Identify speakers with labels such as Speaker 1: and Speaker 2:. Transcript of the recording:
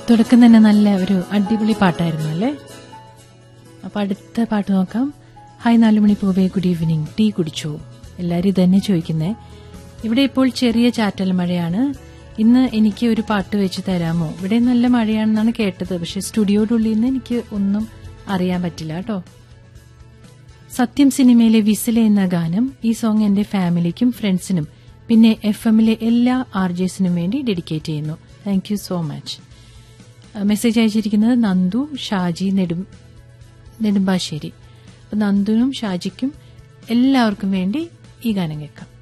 Speaker 1: തുടക്കം തന്നെ നല്ല ഒരു അടിപൊളി പാട്ടായിരുന്നു അല്ലേ അപ്പൊ അടുത്ത പാട്ട് നോക്കാം ഹായ് നാലുമണി പൂവേ ഗുഡ് ഈവനിങ് ടീ കുടിച്ചോ എല്ലാരും ഇതന്നെ ചോദിക്കുന്നേ ഇവിടെ ഇപ്പോൾ ചെറിയ ചാറ്റൽ മഴയാണ് ഇന്ന് എനിക്ക് ഒരു പാട്ട് വെച്ച് തരാമോ ഇവിടെ നല്ല മഴയാണെന്നാണ് കേട്ടത് പക്ഷെ സ്റ്റുഡിയോയുടെ ഉള്ളിൽ നിന്ന് എനിക്ക് ഒന്നും അറിയാൻ പറ്റില്ല കേട്ടോ സത്യം സിനിമയിലെ വിസില എന്ന ഗാനം ഈ സോങ് എന്റെ ഫാമിലിക്കും ഫ്രണ്ട്സിനും പിന്നെ എഫ് എമ്മിലെ എല്ലാ ആർ ജെസിനും വേണ്ടി ഡെഡിക്കേറ്റ് ചെയ്യുന്നു thank you so much message അയച്ചിരിക്കുന്നത് നന്ദു ഷാജി നെടും നെടുമ്പാശ്ശേരി അപ്പൊ നന്ദുവിനും ഷാജിക്കും എല്ലാവർക്കും വേണ്ടി ഈ ഗാനം കേൾക്കാം